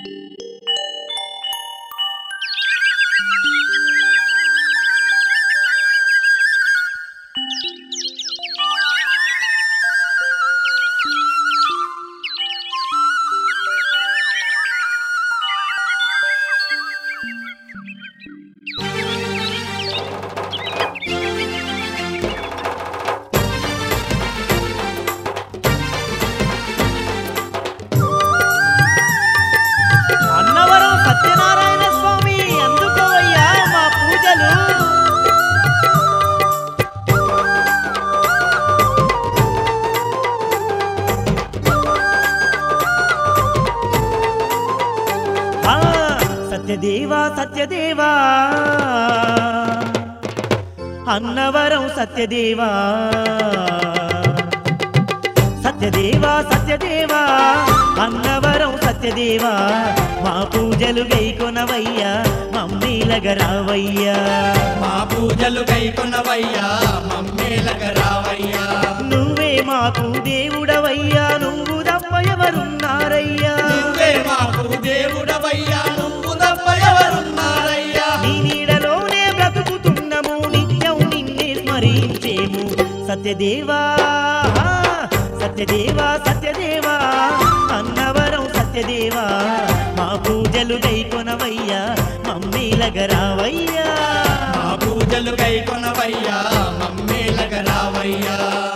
అన్నవరం సత్యనారాయణ స్వామి అందుకోవయ్యా మా పూజలు ఆ, సత్యదేవా సత్యదేవా అన్నవరం సత్యదేవా సత్యదేవా సత్యదేవా అన్నవరం సత్యదేవా మా పూజలు గైకొనవయ్యా మమ్మీలగరావయ్యా మా పూజలు కైకొనవయ్యా మమ్మేలక రావయ్యా నువ్వే మాకు దేవుడవయ్యా నువ్వు తప్ప ఎవరున్నారయ్యా నువ్వే మాకు దేవుడవయ్యా నువ్వు తప్ప ఎవరున్నారయ్యా నీ నీడలోనే బ్రతుకుతున్నాము నిత్యం నిన్నే స్మరించేము సత్యదేవా సత్యదేవా సత్యదేవా అన్నవరం సత్యదేవా మా పూజలు గైకొనవయ్యా మమ్మీలగరావయ్యా మా పూజలు కైకొనవయ్యా మమ్మేలక రావయ్యా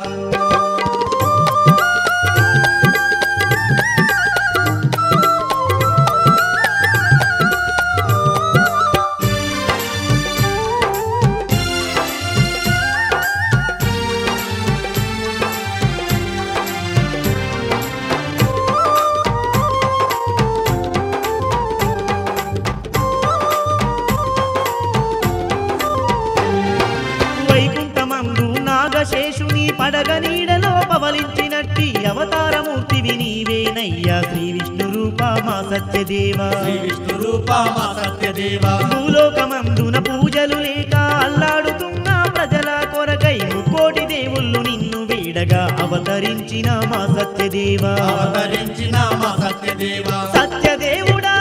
వైకుంఠమందు నాగశేషుని పడగ నీడలో పవలించినట్టి అవతారమూర్తివి నీవేనయ్యా శ్రీ విష్ణు రూప మా సత్యదేవా శ్రీ విష్ణు రూప మా సత్యదేవా భూలోకమందున పూజలు లేక అల్లాడుతున్న ప్రజల కొరకై ముక్కోటి దేవుళ్ళు నిన్ను వీడగా అవతరించిన మా సత్యదేవా అవతరించిన మా సత్యదేవా సత్యదేవుడా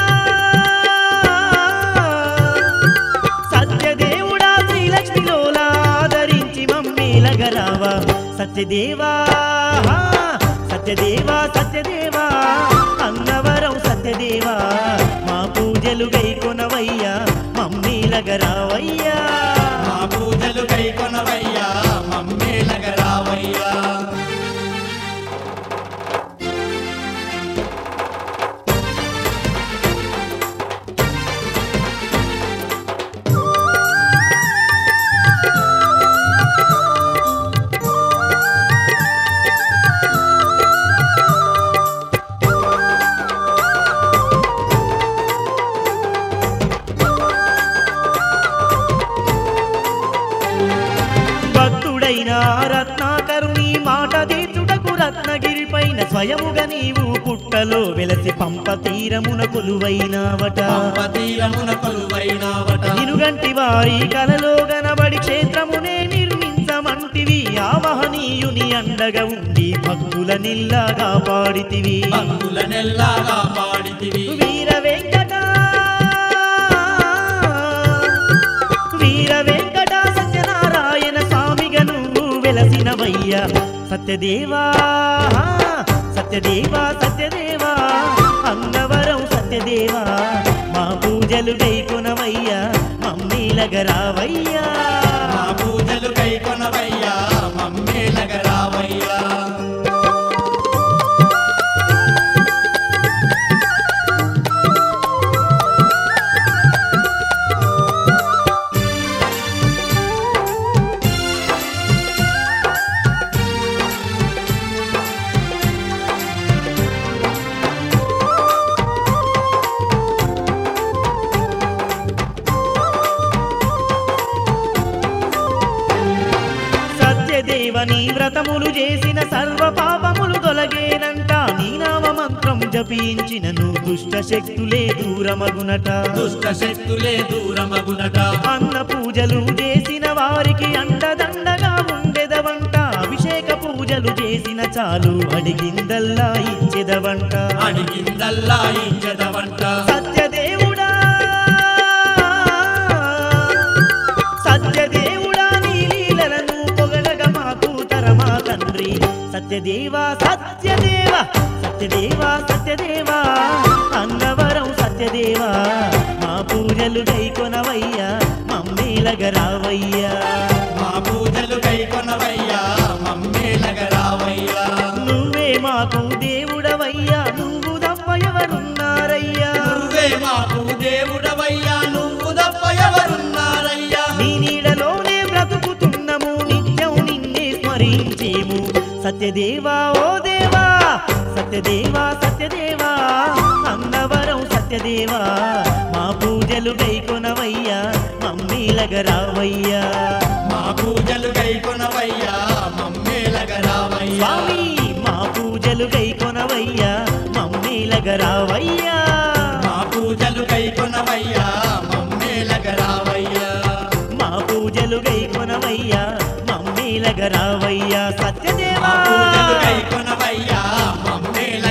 సత్యదేవుడా శ్రీలక్ష్మిలోలా ఆదరించి మమ్మీలగరావా సత్యదేవా సత్యదేవా సత్యదేవా అన్నవరం సత్యదేవా మా పూజలు గైకొనవయ్యా మమ్మీలగరావయ్యా మా పూజలు కైకొనవయ్యా మమ్మేలక రావయ్యా భక్తుడైన రత్నాకరుని మాట తీర్చుటకు రత్నగిరి పైన స్వయముగా నీవు పుట్టలో వెలసి పంప తీరమున కొలువైనావట పంపతీరమున కొలువైనావట నినుగంటి వారి కలలో గనబడి క్షేత్రమునే నిర్మించమంటివి ఆ మహనీయుని అండగా ఉండి భక్తుల నిల్లాగా పాడితివి భక్తుల నెల్లాగా పాడితివి వీర వెంకట వీర వెంకట సత్యనారాయణ స్వామిగా నువ్వు వెలసినవయ్యా సత్యదేవా సత్యదేవా సత్యదేవా అన్నవరం సత్యదేవా మా పూజలు గైకొనవయ్యా మమ్మీలగరావయ్యా మా పూజలు కైకొనవయ్యా మమ్మేలక రావయ్యా సత్యదేవ నీ వ్రతములు చేసిన సర్వ పాపములు తొలగేనంట నీ నామ మంత్రం జపించినను దుష్ట శక్తులే దూరమగునట దుష్ట శక్తులే దూరమగునట అన్న పూజలు చేసిన వారికి అండదండగా ఉండెదవంట అభిషేక పూజలు చేసిన చేసిన చాలు అడిగిందల్లా ఇచ్చెదవంట అడిగిందల్లా ఇంచదవంట సత్యదేవుడా సత్యదేవుడా నీ లీలలను పొగడగ మాకు తరమా తండ్రి సత్యదేవా సత్యదేవా సత్యదేవా సత్యదేవా అన్నవరం సత్యదేవా మా పూజలు గైకొనవయ్యా మమ్మేలగరావయ్యా మా పూజలు కైకొనవయ్యా మమ్మేలగరావయ్యా నువ్వే మాకు దేవుడవయ్యా నువ్వు తప్ప ఎవరున్నారయ్యా నువ్వే మాకు దేవుడవయ్యా నువ్వు తప్ప ఎవరున్నారయ్యా నీ నీడలోనే బ్రతుకుతున్నాము నిత్యం నిన్నే స్మరించేము సత్యదేవా ఓ దేవా సత్యదేవా సత్యదేవా అన్నవరం సత్యదేవా మా పూజలు గైకొనవయ్యా మమ్మీలగరావయ్యా మా పూజలు కైకొనవయ్యా మమ్మేలగరావయ్యా స్వామి మా పూజలు గైకొనవయ్యా మమ్మీలగరావయ్యా మా పూజలు కైకొనవయ్యా మమ్మేలగరావయ్యా మా పూజలు గైకొనవయ్యా మమ్మీలగరావయ్యా మా సత్యదేవా పూజలు కైకొనవయ్యా మమ్మేల